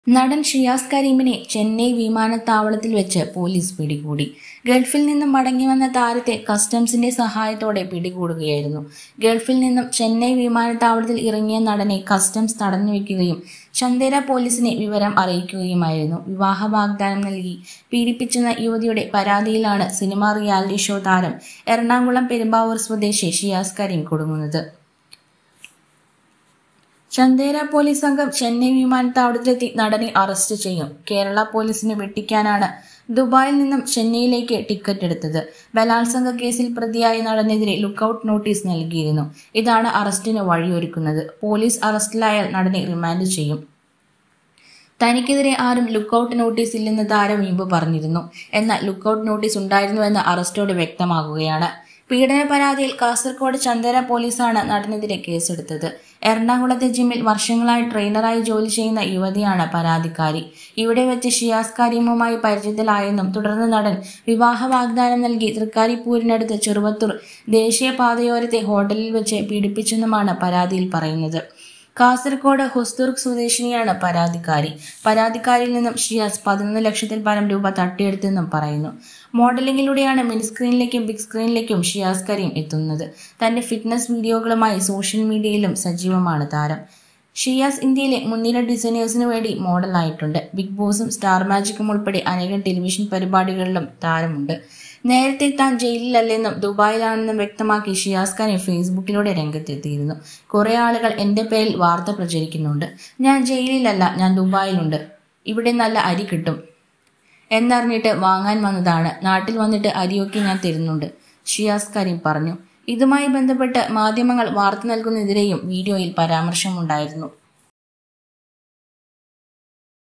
നടൻ ഷിയാസ് കരീമിനെ ചെന്നൈ വിമാനത്താവളത്തിൽ വെച്ച് പോലീസ് പിടികൂടി ഗൾഫിൽ നിന്നും മടങ്ങിവന്ന താരത്തെ കസ്റ്റംസിന്റെ സഹായത്തോടെ പിടികൂടുകയായിരുന്നു ഗൾഫിൽ നിന്നും ചെന്നൈ വിമാനത്താവളത്തിൽ ഇറങ്ങിയ നടനെ കസ്റ്റംസ് തടഞ്ഞുവെക്കുകയും ചന്ദേര പോലീസിനെ വിവരം അറിയിക്കുകയുമായിരുന്നു വിവാഹ വാഗ്ദാനം നൽകി പീഡിപ്പിച്ചെന്ന യുവതിയുടെ പരാതിയിലാണ് സിനിമ റിയാലിറ്റി ഷോ താരം എറണാകുളം പെരുമ്പാവൂർ സ്വദേശി ഷിയാസ് കരീം കുടുങ്ങുന്നത് ചന്ദേര പോലീസ് സംഘം ചെന്നൈ വിമാനത്താവളത്തിലെത്തി നടനെ അറസ്റ്റ് ചെയ്യും കേരള പോലീസിനെ വെട്ടിക്കാനാണ് ദുബായിൽ നിന്നും ചെന്നൈയിലേക്ക് ടിക്കറ്റ് എടുത്തത് ബലാത്സംഗ കേസിൽ പ്രതിയായ നടനെതിരെ ലുക്കൌട്ട് നോട്ടീസ് നൽകിയിരുന്നു ഇതാണ് അറസ്റ്റിന് വഴിയൊരുക്കുന്നത് പോലീസ് അറസ്റ്റിലായാൽ നടനെ റിമാൻഡ് ചെയ്യും തനിക്കെതിരെ ആരും ലുക്കൌട്ട് നോട്ടീസ് ഇല്ലെന്ന് താരം മുമ്പ് പറഞ്ഞിരുന്നു എന്നാൽ ലുക്കൌട്ട് നോട്ടീസ് ഉണ്ടായിരുന്നുവെന്ന് അറസ്റ്റോടെ വ്യക്തമാകുകയാണ് പീഡന പരാതിയിൽ കാസർഗോഡ് ചന്ദേര പോലീസാണ് നടനെതിരെ കേസെടുത്തത് എറണാകുളത്തെ ജിമ്മിൽ വർഷങ്ങളായി ട്രെയിനറായി ജോലി ചെയ്യുന്ന യുവതിയാണ് പരാതിക്കാരി ഇവിടെ വെച്ച് ഷിയാസ് കരീമുമായി പരിചയത്തിലായെന്നും തുടർന്ന് നടൻ വിവാഹ വാഗ്ദാനം നൽകി തൃക്കാരിപ്പൂരിനടുത്ത് ചെറുവത്തൂർ ദേശീയപാതയോരത്തെ ഹോട്ടലിൽ വെച്ച് പീഡിപ്പിച്ചെന്നുമാണ് പരാതിയിൽ പറയുന്നത് കാസർഗോഡ് ഹുസ്തുർഗ് സ്വദേശിനിയാണ് പരാതിക്കാരി പരാതിക്കാരിൽ നിന്നും ഷിയാസ് പതിനൊന്ന് ലക്ഷത്തിൽ പരം രൂപ തട്ടിയെടുത്തെന്നും പറയുന്നു മോഡലിംഗിലൂടെയാണ് മിനി സ്ക്രീനിലേക്കും ബിഗ് സ്ക്രീനിലേക്കും ഷിയാസ് കരീം എത്തുന്നത് തന്റെ ഫിറ്റ്നസ് വീഡിയോകളുമായി സോഷ്യൽ മീഡിയയിലും സജീവമാണ് താരം ഷിയാസ് ഇന്ത്യയിലെ മുൻനിര ഡിസൈനേഴ്സിനു വേണ്ടി മോഡലായിട്ടുണ്ട് ബിഗ് ബോസും സ്റ്റാർ മാജിക്കും ഉൾപ്പെടെ അനേകം ടെലിവിഷൻ പരിപാടികളിലും താരമുണ്ട് നേരത്തെ താൻ ജയിലിലല്ലെന്നും ദുബായിലാണെന്നും വ്യക്തമാക്കി ഷിയാസ് ഖാനെ ഫേസ്ബുക്കിലൂടെ രംഗത്തെത്തിയിരുന്നു കുറെ ആളുകൾ എന്റെ പേരിൽ വാർത്ത പ്രചരിക്കുന്നുണ്ട് ഞാൻ ജയിലിലല്ല ഞാൻ ദുബായിലുണ്ട് ഇവിടെ നല്ല അരി കിട്ടും എന്നറിഞ്ഞിട്ട് വാങ്ങാൻ വന്നതാണ് നാട്ടിൽ വന്നിട്ട് അരിയൊക്കെ ഞാൻ തരുന്നുണ്ട് ഷിയാസ് കരീം പറഞ്ഞു ഇതുമായി ബന്ധപ്പെട്ട് മാധ്യമങ്ങൾ വാർത്ത നൽകുന്നതിനെതിരെയും വീഡിയോയിൽ പരാമർശമുണ്ടായിരുന്നു